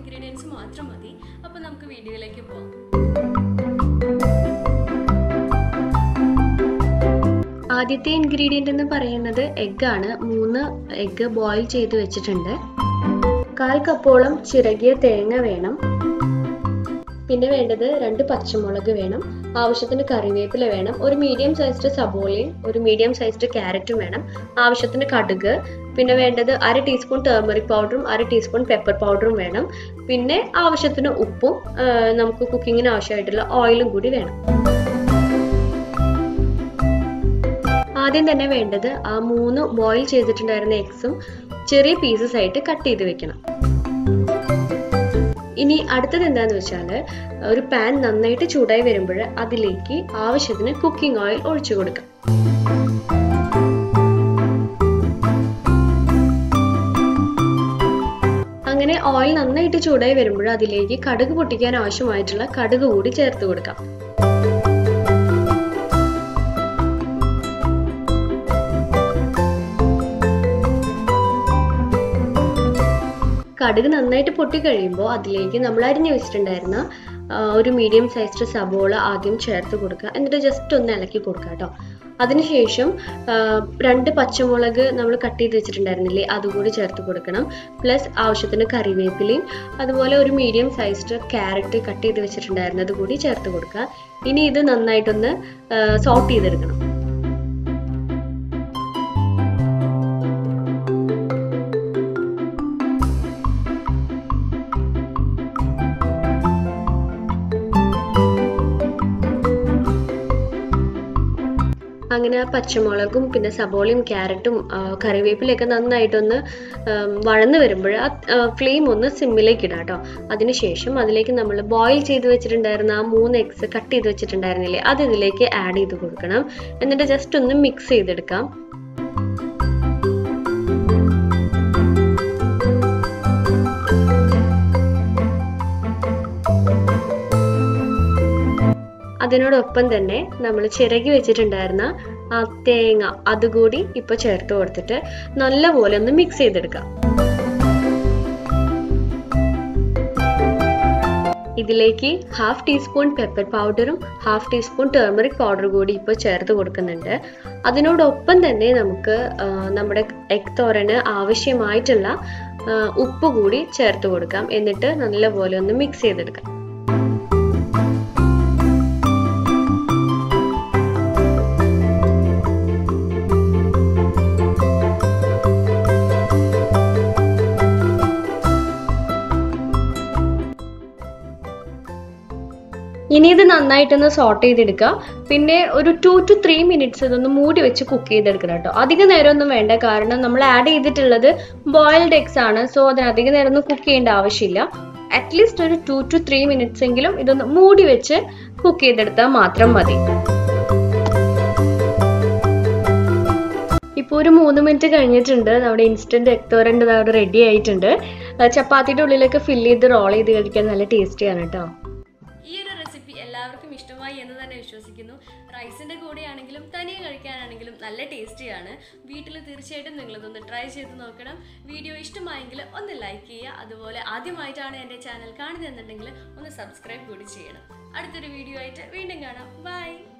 ingredients മാത്രം മതി അപ്പോൾ നമുക്ക് വീഡിയോയിലേക്ക് പോകാം ആദ്യത്തെ ഇൻഗ്രീഡിയൻ്റ് എന്ന് പറയുന്നത് എഗ്ഗാണ് മൂന്ന് എഗ്ഗ് ബോയിൽ ചെയ്ത് വെച്ചിട്ടുണ്ട് കാൽ കപ്പോളം ചിറകിയ തേങ്ങ വേണം പിന്നെ വേണ്ടത് രണ്ട് പച്ചമുളക് വേണം ആവശ്യത്തിന് കറിവേപ്പില വേണം ഒരു മീഡിയം സൈസ്ഡ് സബോളയും ഒരു മീഡിയം സൈസ്ഡ് ക്യാരറ്റും വേണം ആവശ്യത്തിന് കടുക് പിന്നെ വേണ്ടത് അര ടീസ്പൂൺ ടേർമറിക് പൗഡറും അര ടീസ്പൂൺ പെപ്പർ പൗഡറും വേണം പിന്നെ ആവശ്യത്തിന് ഉപ്പും ആ, നമുക്ക് കുക്കിങ്ങിന് ആവശ്യമായിട്ടുള്ള ഓയിലും കൂടി വേണം ആദ്യം തന്നെ വേണ്ടത് ആ മൂന്ന് ബോയിൽ ചെയ്തിട്ടുണ്ടായിരുന്ന എഗ്സും ചെറിയ പീസസ് ആയിട്ട് കട്ട് ചെയ്ത് വെക്കണം ഇനി അടുത്തത് എന്താന്ന് വെച്ചാൽ ഒരു പാൻ നന്നായിട്ട് ചൂടായി വരുമ്പോൾ അതിലേക്ക് ആവശ്യത്തിന് കുക്കിംഗ് ഓയിൽ ഒഴിച്ചു കൊടുക്കാം അങ്ങനെ ഓയിൽ നന്നായിട്ട് ചൂടായി വരുമ്പോൾ അതിലേക്ക് കടുക് പൊട്ടിക്കാൻ ആവശ്യമായിട്ടുള്ള കടുക് കൂടി ചേർത്ത് കൊടുക്കാം കടുക് നന്നായിട്ട് പൊട്ടി കഴിയുമ്പോൾ അതിലേക്ക് നമ്മൾ അരിഞ്ഞു വെച്ചിട്ടുണ്ടായിരുന്ന ആ, ഒരു മീഡിയം സൈസ്ഡ് സബോള ആദ്യം ചേർത്ത് കൊടുക്കുക എന്നിട്ട് ജസ്റ്റ് ഒന്ന് ഇളക്കി കൊടുക്കുക കേട്ടോ അതിനുശേഷം ആ, രണ്ട് പച്ചമുളക് നമ്മൾ കട്ട് ചെയ്ത് വെച്ചിട്ടുണ്ടായിരുന്നില്ലേ അതുകൂടി ചേർത്ത് കൊടുക്കണം പ്ലസ് ആവശ്യത്തിന് കറിവേപ്പിലയും അതുപോലെ ഒരു മീഡിയം സൈസ്ഡ് ക്യാരറ്റ് കട്ട് ചെയ്ത് വെച്ചിട്ടുണ്ടായിരുന്നത് കൂടി ചേർത്ത് കൊടുക്കുക ഇനി ഇത് നന്നായിട്ടൊന്ന് സോട്ട് ചെയ്തെടുക്കണം അങ്ങനെ ആ പച്ചമുളകും പിന്നെ സബോളയും ക്യാരറ്റും ആ, കറിവേപ്പിലയൊക്കെ നന്നായിട്ടൊന്ന് ആം, വഴന്ന് വരുമ്പോൾ ആ ഫ്ലെയിം ഒന്ന് സിമ്മിലേക്ക് ഇടാം കേട്ടോ അതിനുശേഷം അതിലേക്ക് നമ്മൾ ബോയിൽ ചെയ്ത് വെച്ചിട്ടുണ്ടായിരുന്ന ആ മൂന്ന് എഗ്സ് കട്ട് ചെയ്ത് വെച്ചിട്ടുണ്ടായിരുന്നില്ലേ അത് ഇതിലേക്ക് ആഡ് ചെയ്ത് കൊടുക്കണം എന്നിട്ട് ജസ്റ്റ് ഒന്ന് മിക്സ് ചെയ്തെടുക്കാം അതിനോടൊപ്പം തന്നെ നമ്മൾ ചിരകി വെച്ചിട്ടുണ്ടായിരുന്ന ആ തേങ്ങ അതുകൂടി ഇപ്പൊ ചേർത്ത് കൊടുത്തിട്ട് നല്ലപോലെ ഒന്ന് മിക്സ് ചെയ്തെടുക്കാം ഇതിലേക്ക് ഹാഫ് ടീസ്പൂൺ പെപ്പർ പൗഡറും ഹാഫ് ടീസ്പൂൺ ടേർമറിക് പൗഡർ കൂടി ഇപ്പോൾ ചേർത്ത് കൊടുക്കുന്നുണ്ട് അതിനോടൊപ്പം തന്നെ നമുക്ക് ആ, നമ്മുടെ എഗ് തോരന് ആവശ്യമായിട്ടുള്ള ആ, ഉപ്പ് കൂടി ചേർത്ത് കൊടുക്കാം എന്നിട്ട് നല്ലപോലെ ഒന്ന് മിക്സ് ചെയ്തെടുക്കാം ഇനി ഇത് നന്നായിട്ടൊന്ന് സോട്ട് ചെയ്തെടുക്കുക പിന്നെ ഒരു ടു ടു ത്രീ മിനിറ്റ്സ് ഇതൊന്ന് മൂടി വെച്ച് കുക്ക് ചെയ്തെടുക്കണം കേട്ടോ അധിക നേരമൊന്നും വേണ്ട കാരണം നമ്മൾ ആഡ് ചെയ്തിട്ടുള്ളത് ബോയിൽഡ് എഗ്സ് ആണ് സോ അതിന് അധിക നേരം ഒന്നും കുക്ക് ചെയ്യേണ്ട ആവശ്യമില്ല അറ്റ്ലീസ്റ്റ് ഒരു ടു ടു ത്രീ മിനിറ്റ്സ് എങ്കിലും ഇതൊന്ന് മൂടി വെച്ച് കുക്ക് ചെയ്തെടുത്താൽ മാത്രം മതി ഇപ്പോൾ ഒരു മൂന്ന് മിനിറ്റ് കഴിഞ്ഞിട്ടുണ്ട് നമ്മുടെ ഇൻസ്റ്റന്റ് എക്തോറൻ്റ് അവിടെ റെഡി ആയിട്ടുണ്ട് ആ, ചപ്പാത്തിയുടെ ഉള്ളിലേക്ക് ഫില്ല് ചെയ്ത് റോൾ ചെയ്ത് കഴിക്കാൻ നല്ല ടേസ്റ്റിയാണ് കേട്ടോ ഈ ഒരു റെസിപ്പി എല്ലാവർക്കും ഇഷ്ടമായി എന്ന് തന്നെ വിശ്വസിക്കുന്നു റൈസിൻ്റെ കൂടെയാണെങ്കിലും തനിയെ കഴിക്കാനാണെങ്കിലും നല്ല ടേസ്റ്റിയാണ് വീട്ടിൽ തീർച്ചയായിട്ടും നിങ്ങളിതൊന്ന് ട്രൈ ചെയ്ത് നോക്കണം വീഡിയോ ഇഷ്ടമായെങ്കിൽ ഒന്ന് ലൈക്ക് ചെയ്യുക അതുപോലെ ആദ്യമായിട്ടാണ് എൻ്റെ ചാനൽ കാണുന്നതെന്നുണ്ടെങ്കിൽ ഒന്ന് സബ്സ്ക്രൈബ് കൂടി ചെയ്യണം അടുത്തൊരു വീഡിയോ ആയിട്ട് വീണ്ടും കാണാം ബൈ